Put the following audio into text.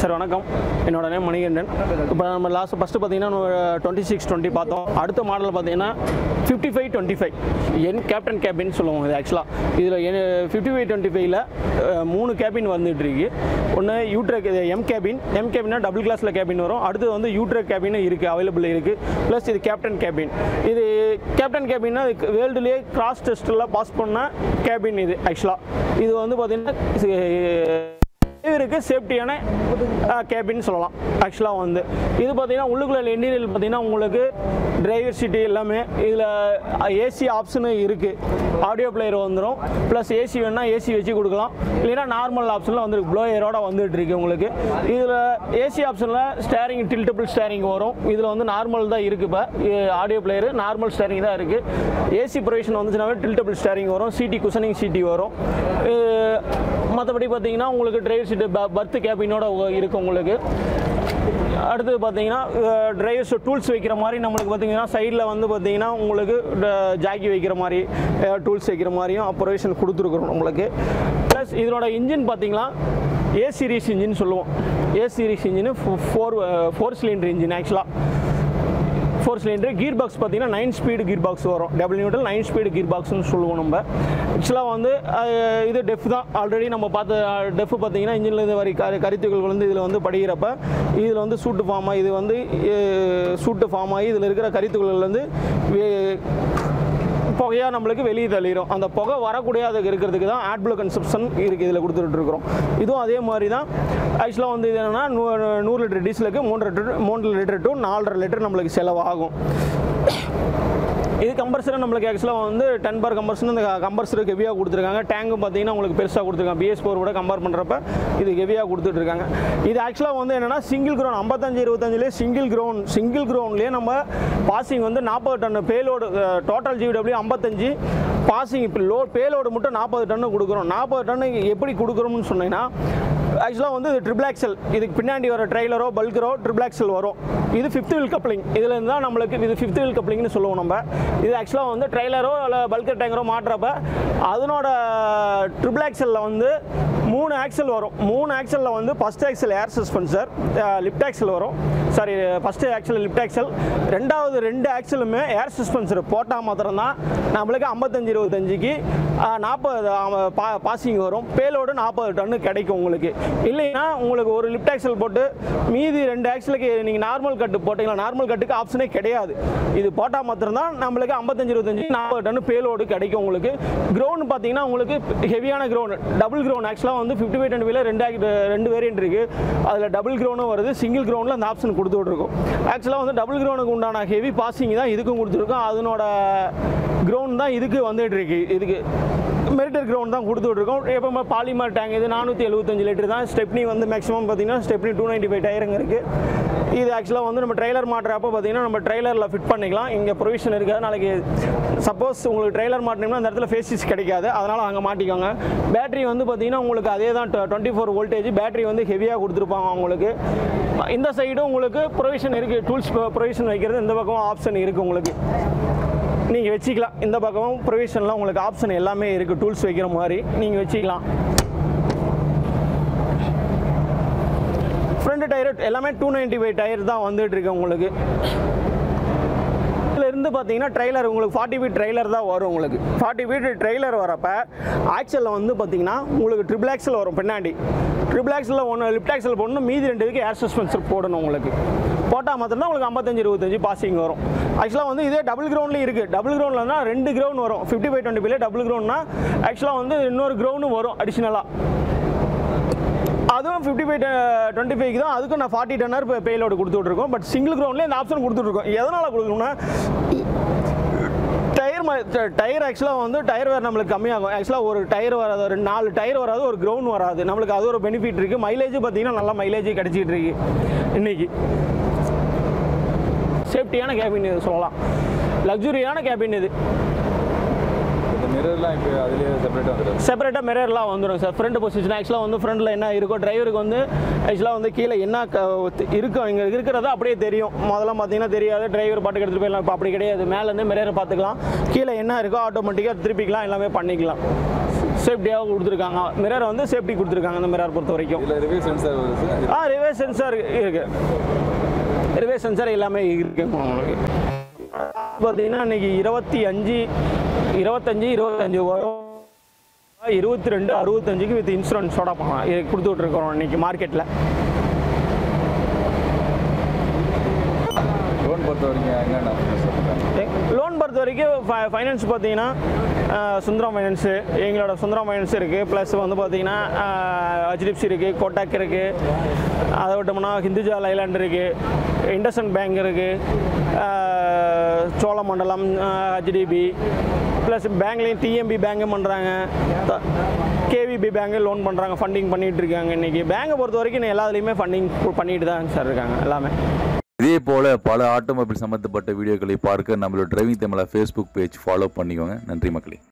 sir வணக்கம் என்னோட name Manikandan இப்போ நம்ம லாஸ்ட் ஃபஸ்ட்டு பார்த்தீங்கன்னா டுவெண்ட்டி சிக்ஸ் டுவெண்ட்டி பார்த்தோம் அடுத்த மாடல் பார்த்தீங்கன்னா ஃபிஃப்டி ஃபைவ் டுவெண்ட்டி ஃபைவ் என் கேப்டன் கேபின் சொல்லுவோம் இது ஆக்சுவலாக இதில் ஃபிஃப்டி ஃபைவ் டுவெண்ட்டி ஃபைவ்ல மூணு கேபின் வந்துட்டு இருக்கு ஒன்று யூட்ரக் எம் கேபின் எம் கேபின்னா டபுள் கிளாஸில் கேபின் வரும் அடுத்து வந்து யூட்ரக் கேபின் இருக்குது அவைலபிள் இருக்குது ப்ளஸ் இது கேப்டன் கேபின் இது கேப்டன் கேபின்னா வேர்ல்டுலேயே கிராஸ் டெஸ்ட்டில் பாஸ் பண்ண கேபின் இது ஆக்சுவலாக இது வந்து பார்த்தீங்கன்னா டிரைவருக்கு சேஃப்டியான கேபின்னு சொல்லலாம் ஆக்சுவலாக வந்து இது பார்த்தீங்கன்னா உள்ளுக்குள்ள இன்டீரியல் பார்த்தீங்கன்னா உங்களுக்கு டிரைவர் சீட்டு எல்லாமே இதில் ஏசி ஆப்ஷனும் இருக்குது ஆடியோ பிளேயர் வந்துடும் ப்ளஸ் ஏசி வேணால் ஏசி வச்சு கொடுக்கலாம் இல்லைன்னா நார்மல் ஆப்ஷனில் வந்து ப்ளோயரோட வந்துட்டு இருக்கு உங்களுக்கு இதில் ஏசி ஆப்ஷனில் ஸ்டேரிங் டில்டபிள் ஸ்டேரிங் வரும் இதில் வந்து நார்மல் தான் இருக்குது இப்போ ஆடியோ பிளேயர் நார்மல் ஸ்டேரிங் தான் இருக்குது ஏசி ப்ரொவிஷன் வந்துச்சுனாவே டில்டபிள் ஸ்டேரிங் வரும் சிடி குஷனிங் சிடி வரும் மற்றபடி பார்த்தீங்கன்னா உங்களுக்கு டிரைவர் சீட்டு பர்த் கேபினோட இருக்குது உங்களுக்கு அடுத்தது பார்த்தீங்கன்னா டிரைவர்ஸ் டூல்ஸ் வைக்கிற மாதிரி நம்மளுக்கு பார்த்தீங்கன்னா சைடில் வந்து பார்த்தீங்கன்னா உங்களுக்கு ஜாக்கி வைக்கிற மாதிரி டூல்ஸ் வைக்கிற மாதிரியும் ப்ரொவிஷன் கொடுத்துருக்குறோம் உங்களுக்கு ப்ளஸ் இதனோட இன்ஜின் பார்த்தீங்கன்னா ஏ சீரிஸ் இன்ஜின் சொல்லுவோம் A series engine four four cylinder engine ஆக்சுவலாக ஃபோர் சிலிண்டர் கீர் பாக்ஸ் பார்த்தீங்கன்னா நைன் ஸ்பீடு கீர் பாக்ஸ் வரும் double neutral nine speed gear பாக்ஸ்னு சொல்லுவோம் நம்ம ஆக்சுவலாக வந்து அஹ், இது டெஃப் தான் ஆல்ரெடி நம்ம பார்த்த டெஃப் பார்த்தீங்கன்னா இன்ஜினில் இது வரி கரு கருத்துக்கள் வந்து இதில் வந்து படிக்கிறப்ப இதில் வந்து சூட்டு ஃபார்ம் ஆகி இது வந்து அஹ், சூட்டு ஃபார்ம் ஆகி இதில் இருக்கிற கருத்துக்கள் வந்து வே- புகையாக நம்மளுக்கு வெளியே தள்ளிடும் அந்த புகை வரக்கூடியது இருக்கிறதுக்கு தான் ஆட்ப்ளோ கன்சப்ஷன் இருக்குது இதில் கொடுத்துட்டு இருக்கிறோம் இதுவும் அதே மாதிரி தான் ஆக்சுவலாக வந்து இது என்னென்னா நூறு லிட்டர் டீசலுக்கு மூன்று லிட்டர் மூன்று லிட்டர் டு நாலரை லிட்டர் நம்மளுக்கு செலவாகும் இது கம்பர்சர் நம்மளுக்கு ஆக்சுவலாக வந்து டென் பார் கம்பர்சன் இந்த கம்பர்சர் ஹெவியாக கொடுத்துருக்காங்க டேங்கும் பார்த்தீங்கன்னா உங்களுக்கு பெருசாக கொடுத்துருக்காங்க பிஎஸ் ஃபோர் கூட கம்பேர் பண்ணுறப்ப இது ஹெவியாக கொடுத்துட்ருக்காங்க இது ஆக்சுவலாக வந்து என்னென்னா சிங்கிள் க்ரௌண்ட் ஐம்பத்தஞ்சு இருபத்தஞ்சிலே சிங்கிள் க்ரௌண்ட் சிங்கிள் க்ரௌண்ட்லேயே நம்ம பாசிங் வந்து நாற்பது டன் பேலோடு டோட்டல் ஜிடபிள்யூ ஐம்பத்தஞ்சு பாசிங் இப்போ லோ பேலோடு மட்டும் நாற்பது டன்னு கொடுக்குறோம் நாற்பது டன்னு எப்படி கொடுக்குறோம்னு சொன்னீங்கன்னா ஆக்சுவலாக வந்து இது ட்ரிபிள் ஆக்சல் இதுக்கு பின்னாடி வர ட்ரைலரோ பல்கரோ ட்ரிபிள் ஆக்சல் வரும் இது ஃபிஃப்த் வீல் கப்ளிங் இதில் இருந்து தான் நம்மளுக்கு இது ஃபிஃப்த் வீல் கப்ளிங்னு சொல்லுவோம் நம்ம இது ஆக்சுவலாக வந்து ட்ரைலரோ இல்லை பல்கர் டேங்கரோ மாட்டுறப்ப அதனோட ட்ரிபிள் ஆக்சலில் வந்து மூணு ஆக்சல் வரும் மூணு ஆக்சலில் வந்து first axle air suspension lift axle வரும் sorry first axle lift axle ரெண்டாவது ரெண்டு ஆக்சலுமே ஏர் சஸ்பென்சர் போட்டால் மாத்திரம் தான் நம்மளுக்கு ஐம்பத்தஞ்சு இருபத்தஞ்சுக்கு நாற்பது பாசிங் வரும் பேலோடு நாற்பது டன்னு கிடைக்கும் உங்களுக்கு இல்லைன்னா உங்களுக்கு ஒரு லிஃப்ட் ஆக்சல் போட்டு மீதி ரெண்டு ஆக்சலுக்கு நீங்கள் நார்மல் கட்டு போட்டிங்களா நார்மல் கட்டுக்கு ஆப்ஷனே கிடையாது இது போட்டால் மாத்திரம் தான் நம்மளுக்கு ஐம்பத்தஞ்சு இருபத்தஞ்சு நாற்பது டன்னு பேலோடு கிடைக்கும் உங்களுக்கு க்ரௌண்ட் பார்த்தீங்கன்னா உங்களுக்கு ஹெவியான க்ரௌண்ட் டபுள் க்ரௌண்ட் ஆக்சுவலாக வந்து ஃபிஃப்டி ஃபைவ் டுவெண்ட்டி ரெண்டு act- ரெண்டு வேரியன்ட் இருக்குது அதில் டபுள் க்ரௌண்டும் வருது சிங்கிள் க்ரௌண்டில் அந்த ஆப்ஷன் கொடுத்து விட்ருக்கோம் ஆக்சுவலாக வந்து டபுள் க்ரௌண்டுக்கு உண்டான ஹெவி பாசிங் தான் இதுக்கும் கொடுத்துருக்கோம் அதனோட க்ரௌண்ட் தான் இதுக்கு வந்துட்டு இருக்கு இதுக்கு மெரிட்டர் கிரவுண்ட் தான் கொடுத்துட்ருக்கோம் எப்போ பாலிமர் டேங்க் இது நானூற்றி எழுபத்தஞ்சு லிட்டர் தான் ஸ்டெப்னி வந்து மேக்ஸிமம் பார்த்தீங்கன்னா ஸ்டெப்னி டூ நைன்ட்டி ஃபைவ் டயருங்க இருக்குது இது ஆக்சுவலாக வந்து நம்ம ட்ரைலர் மாட்டுறப்ப பார்த்தீங்கன்னா நம்ம ட்ரைலரில் ஃபிட் பண்ணிக்கலாம் இங்கே ப்ரொவிஷன் இருக்காது நாளைக்கு சப்போஸ் உங்களுக்கு ட்ரைலர் மாட்டினோம்னா அந்த இடத்துல ஃபேஸிஸ் கிடைக்காது அதனால் அங்கே மாட்டிக்கோங்க பேட்டரி வந்து பார்த்தீங்கன்னா உங்களுக்கு அதே தான் டுவெண்ட்டி ஃபோர் வோல்டேஜ் பேட்டரி வந்து ஹெவியாக கொடுத்துருப்பாங்க உங்களுக்கு இந்த சைடும் உங்களுக்கு ப்ரொவிஷன் இருக்குது டூல்ஸ் ப்ரொவிஷன் வைக்கிறது இந்த பக்கம் ஆப்ஷன் இருக்குது உங்களுக்கு நீங்கள் வச்சுக்கலாம் இந்த பக்கமும் ப்ரொவிஷன்லாம் உங்களுக்கு ஆப்ஷன் எல்லாமே இருக்குது டூல்ஸ் வைக்கிற மாதிரி நீங்கள் வச்சுக்கலாம் ஃப்ரண்ட் டயர் எல்லாமே டூ நைன்ட்டி ஃபைவ் டயர் தான் வந்துட்டு இருக்கு உங்களுக்கு இதுல இருந்து பார்த்தீங்கன்னா ட்ரைலர் உங்களுக்கு ஃபார்ட்டி ஃபீட் ட்ரைலர் தான் வரும் உங்களுக்கு ஃபார்ட்டி ஃபீட் ட்ரைலர் வரப்ப ஆக்சலில் வந்து பார்த்தீங்கன்னா உங்களுக்கு ட்ரிபிள் ஆக்சல் வரும் பின்னாடி ட்ரிபிள் ஆக்சலில் ஒன்று லிஃப்ட் ஆக்சல் போடணும் மீதி ரெண்டு இதுக்கு ஏர் சஸ்பென்சர் போடணும் உங்களுக்கு போட்டால் மாத்திரம் உங்களுக்கு ஐம்பத்தஞ்சு இருபத்தஞ்சு பாசிங் வரும் ஆக்சுவலாக வந்து இதே டபுள் கிரவுண்ட்லேயும் இருக்குது டபுள் கிரவுண்ட்லனா ரெண்டு கிரவுண்ட் வரும் ஃபிஃப்டி ஃபைவ் டுவெண்ட்டி ஃபைவ்ல டபுள் கிரவுண்ட்னா ஆக்சுவலாக வந்து இன்னொரு கிரவுண்டும் வரும் அடிஷ்னலாக அதுவும் ஃபிஃப்டி ஃபைவ் டுவெண்ட்டி ஃபைவ்க்கு தான் அதுக்கும் நான் ஃபார்ட்டி டன்னர் பேலோடு கொடுத்துட்ருக்கோம் பட் சிங்கிள் கிரவுண்ட்லேயே இந்த ஆப்ஷன் கொடுத்துட்ருக்கோம் எதனால் கொடுக்கணும்னா டயர் டயர் ஆக்சுவலாக வந்து டயர் வேறு நம்மளுக்கு கம்மியாகும் ஆக்சுவலாக ஒரு டயர் வராது ஒரு நாலு டயர் வராது ஒரு கிரவுண்ட் வராது நம்மளுக்கு அது ஒரு பெனிஃபிட் இருக்குது மைலேஜ் பார்த்தீங்கன்னா நல்லா மைலேஜ் கிடச்சிட்டு இருக்கு இன்னைக்கு சேஃப்டியான கேபின் இது சொல்லலாம் லக்ஸுரியான கேபின் இது இந்த மிரர்லாம் இப்போ அதுலேயே செப்பரேட்டாக வந்துடும் செப்பரேட்டாக மிரர்லாம் வந்துடும் சார் ஃப்ரண்ட் பொசிஷன் ஆக்சுவலாக வந்து ஃப்ரண்டில் என்ன இருக்கோ டிரைவருக்கு வந்து ஆக்சுவலாக வந்து கீழே என்ன க- இருக்கோ இங்கே இருக்கிறது அப்படியே தெரியும் முதல்ல பார்த்தீங்கன்னா தெரியாது டிரைவர் பாட்டுக்கு எடுத்துகிட்டு போயிடலாம் இப்போ அப்படி கிடையாது மேலேருந்து மிரரை பார்த்துக்கலாம் கீழே என்ன இருக்கோ ஆட்டோமேட்டிக்காக திருப்பிக்கலாம் எல்லாமே பண்ணிக்கலாம் சேஃப்டியாக கொடுத்துருக்காங்க மிரர் வந்து சேஃப்டி கொடுத்துருக்காங்க அந்த மிரர் பொறுத்த வரைக்கும் இதில் ரிவ்யூ சென்சார் வருது சார் ஆ ரிவர்ஸ் சென்சார் இருக்கு ரிவர்ஸ் சென்சார் எல்லாமே இருக்கு உங்களுக்கு பார்த்தீங்கன்னா இன்னைக்கு இருபத்தி அஞ்சு இருபத்தஞ்சு இருபத்தஞ்சு வரும் இருபத்தி ரெண்டு அறுபத்தஞ்சுக்கு வித் இன்சூரன்ஸோட போகலாம் இது கொடுத்துட்டு இருக்கிறோம் இன்னைக்கு மார்க்கெட்டில் லோன் பொறுத்த வரைக்கும் என்னென்ன ஆஃபர்ஸ் சொல்லுங்கள் லோன் பொறுத்த வரைக்கும் ஃபைனான்ஸ் பார்த்தீங்கன்னா அஹ், சுந்தரம் ஃபைனான்ஸு எங்களோட சுந்தரம் ஃபைனான்ஸ் இருக்குது ப்ளஸ் வந்து பார்த்தீங்கன்னா ஹெச்டிஎஃப்சி இருக்குது கோட்டாக் இருக்குது அதை விட்டோம்னா ஹிந்துஜா லைலாண்ட் இருக்குது இண்டஸ்இண்ட் பேங்க் இருக்குது சோழமண்டலம் ஹெச்டிபி ப்ளஸ் பேங்க்லேயும் டிஎம்பி பேங்கும் பண்ணுறாங்க கேவிபி பேங்கு லோன் பண்ணுறாங்க ஃபண்டிங் பண்ணிகிட்டு இருக்காங்க இன்றைக்கி பேங்கை பொறுத்த வரைக்கும் எல்லா இதுலேயுமே ஃபண்டிங் பண்ணிட்டு தான் சார் இருக்காங்க எல்லாமே இதே போல பல ஆட்டோமொபைல் சம்பந்தப்பட்ட வீடியோக்களை பார்க்க நம்மளோட டிரைவிங் தமிழா ஃபேஸ்புக் பேஜ் ஃபாலோ பண்ணிக்கோங்க நன்றி மக்களே